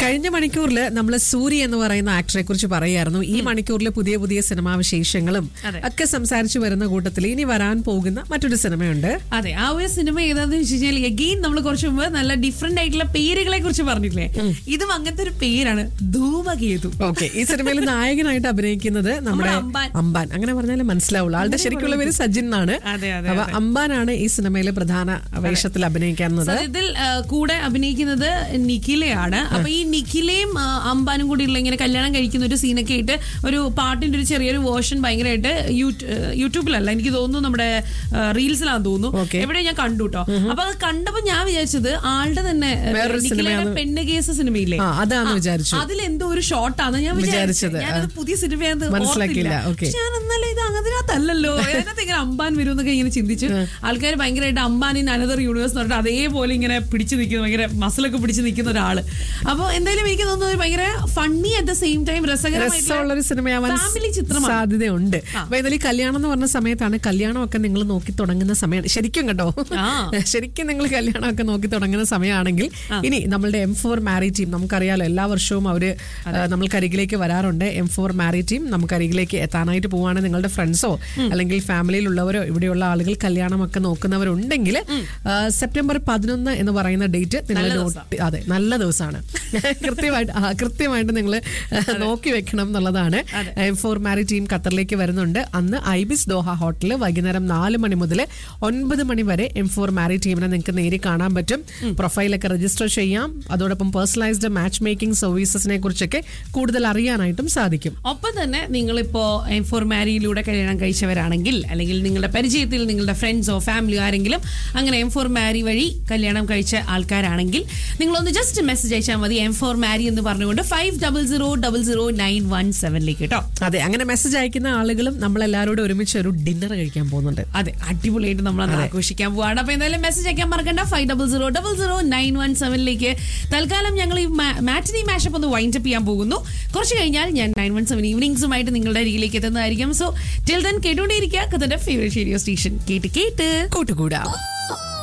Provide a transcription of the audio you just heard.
കഴിഞ്ഞ മണിക്കൂറിൽ നമ്മൾ സൂരി എന്ന് പറയുന്ന ആക്ടറെ കുറിച്ച് പറയായിരുന്നു ഈ മണിക്കൂറിൽ പുതിയ പുതിയ സിനിമാ വിശേഷങ്ങളും അതെ. ഒക്കെ സംസാരിച്ചു വരുന്ന കൂട്ടത്തിൽ ഇനി വരാൻ പോകുന്ന മറ്റൊരു സിനിമയുണ്ട് അതെ ആ ഒരു സിനിമ ഏതാന്ന് വെച്ച് കഴിഞ്ഞാൽ എഗെയിൻ നമ്മൾ കുറച്ച് മുമ്പ് നല്ല ഡിഫറെന്റ് ആയിട്ടുള്ള പേരുകളെ കുറിച്ച് പറഞ്ഞില്ലേ ഇതും അങ്ങനത്തെ ഒരു പേരാണ് ധൂമകേതു ഓക്കെ ഈ സിനിമയിൽ നായകനായിട്ട് അഭിനയിക്കുന്നത് നമ്മുടെ അമ്പാൻ. അമ്പാൻ അങ്ങനെ പറഞ്ഞാലേ മനസ്സിലാവുള്ളൂ ആളുടെ ശരിക്കുള്ള പേര് സജിൻ എന്നാണ് അതെ, അതെ, അപ്പൊ അമ്പാനാണ് ഈ സിനിമയിലെ പ്രധാന വേഷത്തിൽ അഭിനയിക്കുന്നത് സത്യത്തിൽ ആ, കൂടെ അഭിനയിക്കുന്നത് നിഖിലയാണ് അപ്പൊ ഈ നിഖിലയും ആ, അംബാനും കൂടി ഉള്ള ഇങ്ങനെ കല്യാണം കഴിക്കുന്ന ഒരു സീനൊക്കെ ആയിട്ട് ഒരു പാട്ടിന്റെ ഒരു ചെറിയൊരു വേർഷൻ ഭയങ്കരമായിട്ട് യൂട്യൂ- ഏഹ് യൂട്യൂബിലല്ല എനിക്ക് തോന്നുന്നു നമ്മുടെ റീൽസിലാന്ന് തോന്നുന്നു Okay. എവിടെ ഞാൻ കണ്ടു കേട്ടോ അപ്പൊ അത് കണ്ടപ്പോ ഞാൻ വിചാരിച്ചത് ആളുടെ തന്നെ ഏഹ്, വേറൊരു നിഖിലയുടെ സിനിമയാണ്. പെണ്ണ് കേസ് സിനിമയില്ലേ ആ, അതാന്ന് വിചാരിച്ചു. അതിലെന്തോ ഒരു ഷോട്ടാണ് ഞാൻ വിചാരിച്ചത്. വിചാരിച്ചത് ഞാനത് പുതിയ സിനിമയാന്ന് മനസ്സിലാക്കിയില്ല. ഓർത്തില്ല. Okay. പക്ഷെ ഞാൻ എന്നാലും ഇത് അതിനകത്തല്ലല്ലോ അതിനകത്ത് ഇങ്ങനെ അമ്പാൻ വരും എന്നൊക്കെ ഇങ്ങനെ ചിന്തിച്ചു ആൾക്കാർ ഭയങ്കരമായിട്ട് അമ്പാൻ ഇൻ അനദർ യൂണിവേഴ്സ് എന്ന് പറഞ്ഞിട്ട് അതേപോലെ ഇങ്ങനെ പിടിച്ചു നിൽക്കുന്ന ഭയങ്കര മസിലൊക്കെ പിടിച്ചു നിൽക്കുന്ന ഒരാള് അപ്പൊ എന്തായാലും എനിക്ക് തോന്നുന്നത് ഒരു ഭയങ്കര funny at the same time രസമുള്ള ഒരു സിനിമയാവാൻ ഫാമിലി ചിത്രമാണ് സാധ്യതയുണ്ട് അപ്പൊ എന്തായാലും ഈ കല്യാണം എന്ന് പറഞ്ഞ സമയത്താണ് കല്യാണമൊക്കെ നിങ്ങൾ നോക്കി തുടങ്ങുന്ന സമയമാണ് ശരിക്കും കേട്ടോ ആ. ശരിക്കും നിങ്ങൾ കല്യാണമൊക്കെ നോക്കി തുടങ്ങുന്ന സമയമാണെങ്കിൽ ഇനി നമ്മളുടെ എം ഫോർ മാരി ടീം നമുക്കറിയാലോ എല്ലാ വർഷവും അവര് നമ്മൾക്ക് അരികിലേക്ക് വരാറുണ്ട് എം ഫോർ മാരി ടീം നമുക്ക് അരികിലേക്ക് എത്താനായിട്ട് പോവാണ് നിങ്ങളുടെ ഫ്രണ്ട്സോ അല്ലെങ്കിൽ ഫാമിലിയിലുള്ളവരോ ഇവിടെയുള്ള ആളുകൾ കല്യാണമൊക്കെ നോക്കുന്നവരുണ്ടെങ്കിൽ ആ, സെപ്റ്റംബർ പതിനൊന്ന് എന്ന് പറയുന്ന ഡേറ്റ് നിങ്ങൾ നല്ല നോട്ട് അതെ നല്ല ദിവസമാണ് കൃത്യമായിട്ട് ആ, കൃത്യമായിട്ട് നിങ്ങൾ നോക്കി വെക്കണം എന്നുള്ളതാണ് ഫോർ മാരി ടീം ഖത്തറിലേക്ക് വരുന്നുണ്ട് അന്ന് ഐബിസ് ദോഹ ഹോട്ടലിൽ വൈകുന്നേരം നാല് മണി മുതൽ ഒൻപത് മണി വരെ എം ഫോർ മാരി ടീമിനെ നിങ്ങൾക്ക് നേരി കാണാൻ പറ്റും പ്രൊഫൈലൊക്കെ രജിസ്റ്റർ ചെയ്യാം അതോടൊപ്പം പേഴ്സണലൈസ്ഡ് മാച്ച് മേക്കിംഗ് സർവീസസിനെ കുറിച്ചൊക്കെ കൂടുതൽ അറിയാനായിട്ടും സാധിക്കും ഒപ്പം തന്നെ നിങ്ങളിപ്പോ എം ഫോർ മാരിയിലൂടെ കല്യാണം കഴിച്ചവരാണെങ്കിൽ അല്ലെങ്കിൽ നിങ്ങളുടെ പരിചയത്തിൽ നിങ്ങളുടെ ഫ്രണ്ട്സോ ഫാമിലിയോ ആരെങ്കിലും അങ്ങനെ എം ഫോർ മാരി വഴി കല്യാണം കഴിച്ച ആൾക്കാരാണെങ്കിൽ നിങ്ങളൊന്ന് ജസ്റ്റ് മെസ്സേജ് അയച്ചാൽ മതി എം ഫോർ മാരി എന്ന് പറഞ്ഞുകൊണ്ട് five double zero double zero nine one സെവനിലേക്ക് കേട്ടോ അതെ അങ്ങനെ മെസ്സേജ് അയക്കുന്ന ആളുകളും നമ്മളെല്ലാവരോടും ഒരുമിച്ച് ഒരു ഡിന്നർ കഴിക്കാൻ പോകുന്നുണ്ട് അതെ അടിപൊളിയായിട്ട് നമ്മൾ അത് ആഘോഷിക്കാൻ പോവാണ് അപ്പൊ എന്തായാലും മെസ്സേജ് അയക്കാൻ മറക്കണ്ട five double zero double zero nine one സെവനിലേക്ക് തൽക്കാലം ഞങ്ങൾ ഈ മാറ്റിനി മാഷപ്പ് ഒന്ന് വൈൻഡ് അപ്പ് ചെയ്യാൻ പോകുന്നു കുറച്ച് കഴിഞ്ഞാൽ ഞാൻ നയൻ വൺ സെവൻ ഈവനിങ്സുമായിട്ട് നിങ്ങളുടെ അരികിലേക്ക് എത്തുന്നതായിരിക്കും സോ ടിൽ ദൻ കേട്ടുകൊണ്ടേയിരിക്കുക കഥയുടെ ഫേവറേറ്റ് റേഡിയോ സ്റ്റേഷൻ കേട്ട് കേട്ട് കൂട്ടുകൂടാ